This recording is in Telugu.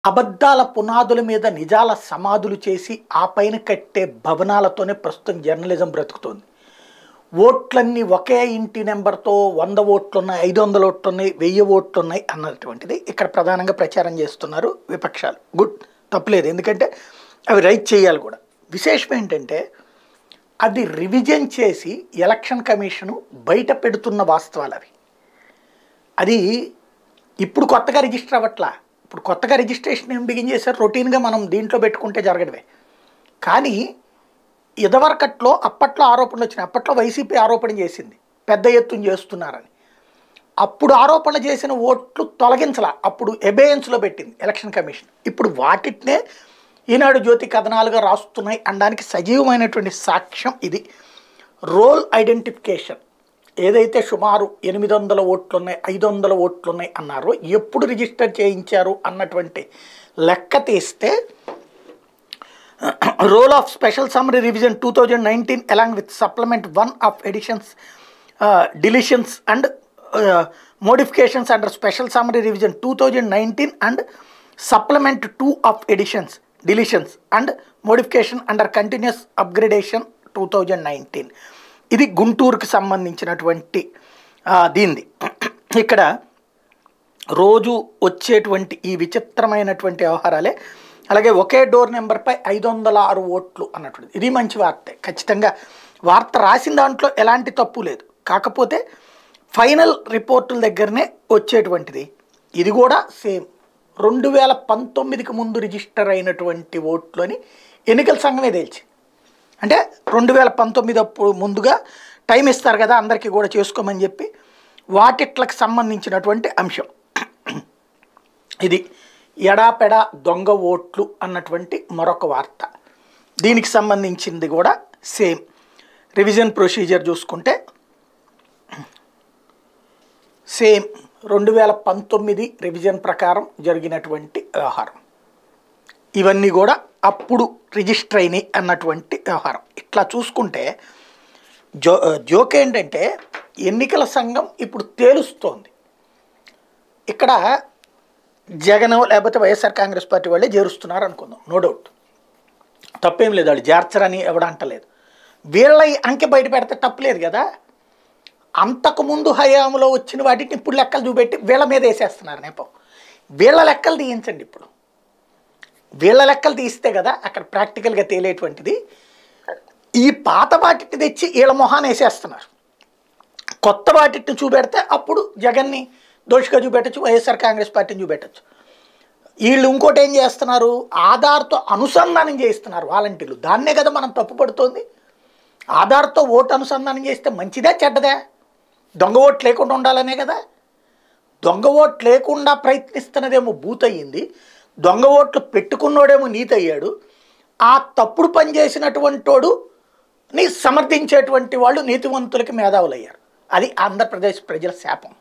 అబద్ధాల పునాదుల మీద నిజాల సమాధులు చేసి ఆ పైన కట్టే భవనాలతోనే ప్రస్తుతం జర్నలిజం బ్రతుకుతోంది ఓట్లన్నీ ఒకే ఇంటి నెంబర్తో వంద ఓట్లు ఉన్నాయి ఐదు వందల ఓట్లు ఉన్నాయి వెయ్యి ఓట్లు ఉన్నాయి అన్నటువంటిది ఇక్కడ ప్రధానంగా ప్రచారం చేస్తున్నారు విపక్షాలు గుడ్ తప్పలేదు ఎందుకంటే అవి రైట్ చేయాలి కూడా విశేషం ఏంటంటే అది రివిజన్ చేసి ఎలక్షన్ కమిషను బయట పెడుతున్న వాస్తవాలు అవి అది ఇప్పుడు కొత్తగా రిజిస్టర్ అవ్వట్లా ఇప్పుడు కొత్తగా రిజిస్ట్రేషన్ ఏం బిగిన్ చేశారు రొటీన్గా మనం దీంట్లో పెట్టుకుంటే జరగడమే కానీ ఇదివరకట్లో అప్పట్లో ఆరోపణలు వచ్చినాయి అప్పట్లో వైసీపీ ఆరోపణ చేసింది పెద్ద ఎత్తున చేస్తున్నారని అప్పుడు ఆరోపణ చేసిన ఓట్లు తొలగించాల అప్పుడు ఎబేయన్స్లో పెట్టింది ఎలక్షన్ కమిషన్ ఇప్పుడు వాటినే ఈనాడు జ్యోతి కథనాలుగా రాస్తున్నాయి అనడానికి సజీవమైనటువంటి సాక్ష్యం ఇది రోల్ ఐడెంటిఫికేషన్ ఏదైతే సుమారు ఎనిమిది వందల ఓట్లు ఉన్నాయి ఐదు వందల ఓట్లు ఉన్నాయి అన్నారో ఎప్పుడు రిజిస్టర్ చేయించారు అన్నటువంటి లెక్క తీస్తే roll of special summary revision two thousand nineteen along with supplement one of additions deletions and modifications under special summary revision two thousand nineteen and supplement two of additions deletions and modification under continuous upgradation two thousand nineteen ఇది గుంటూరుకి సంబంధించినటువంటి ఆ, దీనిది ఇక్కడ రోజు వచ్చేటువంటి ఈ విచిత్రమైనటువంటి వ్యవహారాలే అలాగే ఒకే డోర్ నెంబర్పై ఐదు వందల ఆరు ఓట్లు అన్నటువంటిది ఇది మంచి వార్తే ఖచ్చితంగా వార్త రాసిన దాంట్లో ఎలాంటి తప్పు లేదు కాకపోతే ఫైనల్ రిపోర్టుల దగ్గరనే వచ్చేటువంటిది ఇది కూడా సేమ్ రెండు వేల పంతొమ్మిదికి ముందు రిజిస్టర్ అయినటువంటి ఓట్లు అని ఎన్నికల సంఘమే తేల్చింది అంటే రెండు వేల పంతొమ్మిది అప్పుడు ముందుగా టైం ఇస్తారు కదా అందరికీ కూడా చేసుకోమని చెప్పి వాటిట్లకు సంబంధించినటువంటి అంశం ఇది ఎడాపెడా దొంగ ఓట్లు అన్నటువంటి మరొక వార్త దీనికి సంబంధించింది కూడా సేమ్ రివిజన్ ప్రొసీజర్ చూసుకుంటే సేమ్ రెండు వేల పంతొమ్మిది రివిజన్ ప్రకారం జరిగినటువంటి వ్యవహారం ఇవన్నీ కూడా అప్పుడు రిజిస్టర్ అయినాయి అన్నటువంటి వ్యవహారం ఇట్లా చూసుకుంటే జో జోక్ ఏంటంటే ఎన్నికల సంఘం ఇప్పుడు తేలుస్తోంది ఇక్కడ జగన్ లేకపోతే వైఎస్ఆర్ కాంగ్రెస్ పార్టీ వాళ్ళే చేరుస్తున్నారు అనుకుందాం నో డౌట్ తప్పేం లేదు వాళ్ళు చేర్చరని ఎవడంటలేదు వీళ్ళ ఈ అంకె బయట పెడితే తప్పలేదు కదా అంతకుముందు హయాంలో వచ్చిన వాటిని ఇప్పుడు లెక్కలు చూపెట్టి వీళ్ళ మీద వేసేస్తున్నారు నేపం వీళ్ళ లెక్కలు తీయించండి ఇప్పుడు వీళ్ళ లెక్కలు తీస్తే కదా అక్కడ ప్రాక్టికల్గా తేలేటువంటిది ఈ పాత వాటిని తెచ్చి వీళ్ళ మొహాన్ని వేసేస్తున్నారు కొత్త వాటిని చూపెడితే అప్పుడు జగన్ని దోషిగా చూపెట్టచ్చు వైఎస్ఆర్ కాంగ్రెస్ పార్టీని చూపెట్టచ్చు వీళ్ళు ఇంకోటి ఏం చేస్తున్నారు ఆధార్తో అనుసంధానం చేయిస్తున్నారు వాలంటీర్లు దాన్నే కదా మనం తప్పుపడుతోంది ఆధార్తో ఓటు అనుసంధానం చేస్తే మంచిదే చెడ్డదే దొంగ ఓట్లు లేకుండా ఉండాలనే కదా దొంగ ఓట్లు లేకుండా ప్రయత్నిస్తున్నదేమో బూత్ అయ్యింది దొంగ ఓట్లు పెట్టుకున్నోడేమో నీతి అయ్యాడు ఆ తప్పుడు పని చేసినటువంటి ని సమర్థించేటువంటి వాళ్ళు నీతివంతులకి మేధావులు అయ్యారు అది ఆంధ్రప్రదేశ్ ప్రజల శాపం